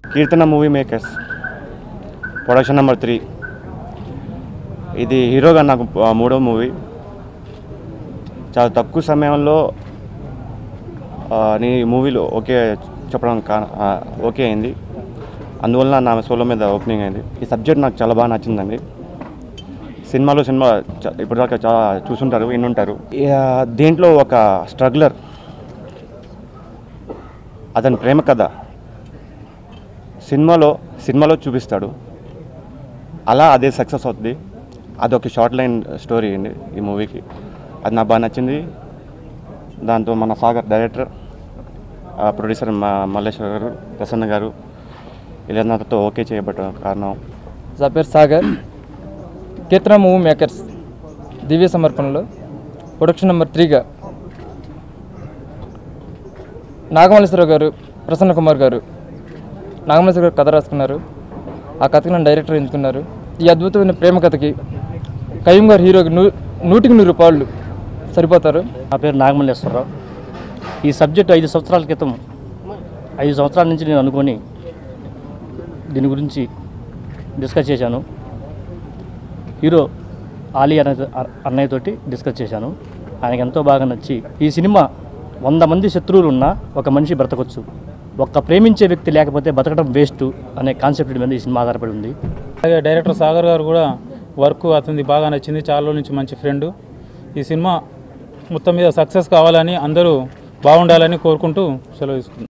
కీర్తన movie makers production number three ఇది హీరోగా నాకు ఆ, మూడో మూవీ చాలా తక్కువ సమయంలో ఆ, నీ మూవీలో ఓకే చెప్పడం కా ఆ, ఓకే అయింది అందువల్ల నా సోలో మీద ఓపెనింగ్ అయింది ఈ సబ్జెక్ట్ నాకు చాలా బాగా నచ్చిందండి సినిమాలో సినిమా చ- ఇప్పటిదాకా చాలా చూసుంటారు వినుంటారు ఇక దీంట్లో ఒక స్ట్రగ్లర్ అతని ప్రేమ కథ సినిమాలో సినిమాలో చూపిస్తాడు అలా అదే సక్సెస్ అవుతుంది అదొక షార్ట్ లైన్ స్టోరీ అండి ఈ మూవీకి అది నాకు బాగా నచ్చింది దాంతో మన సాగర్ డైరెక్టర్ ఆ ప్రొడ్యూసర్ మా మల్లేశ్వర్ గారు ప్రసన్న గారు వీళ్ళందరితో ఓకే చేయబట్ట కారణం నా పేరు సాగర్ కీర్తన మూవీ మేకర్స్ దివ్య సమర్పణలో ప్రొడక్షన్ నెంబర్ త్రీగా నాగమల్లేశ్వరరావు గారు ప్రసన్న కుమార్ గారు నాగమల్లేశ్వర గారు కథ రాసుకున్నారు ఆ కథకి నన్ను డైరెక్టర్ ఎంచుకున్నారు ఈ అద్భుతమైన ప్రేమ కథకి కయ్యం గారు హీరోకి నూ నూటికి నూరు రూపాయలు సరిపోతారు నా పేరు నాగమల్లేశ్వరరావు ఈ సబ్జెక్ట్ ఐదు సంవత్సరాల క్రితం ఐదు సంవత్సరాల నుంచి నేను అనుకొని దీని గురించి డిస్కస్ చేశాను హీరో ఆలీ అన్న అన్నయ్యతోటి డిస్కస్ చేశాను ఆయనకి ఎంతో బాగా నచ్చి ఈ సినిమా వంద మంది శత్రువులు ఉన్నా ఒక మనిషి బ్రతకొచ్చు ఒక్క ప్రేమించే వ్యక్తి లేకపోతే బతకడం వేస్ట్ అనే కాన్సెప్ట్ మీద ఈ సినిమా ఆధారపడి ఉంది అలాగే డైరెక్టర్ సాగర్ గారు కూడా వర్క్ అతనిది బాగా నచ్చింది చాలా రోజుల నుంచి మంచి ఫ్రెండ్ ఈ సినిమా మొత్తం మీద సక్సెస్ కావాలని అందరూ బాగుండాలని కోరుకుంటూ సెలవు తీసుకుంటున్నాను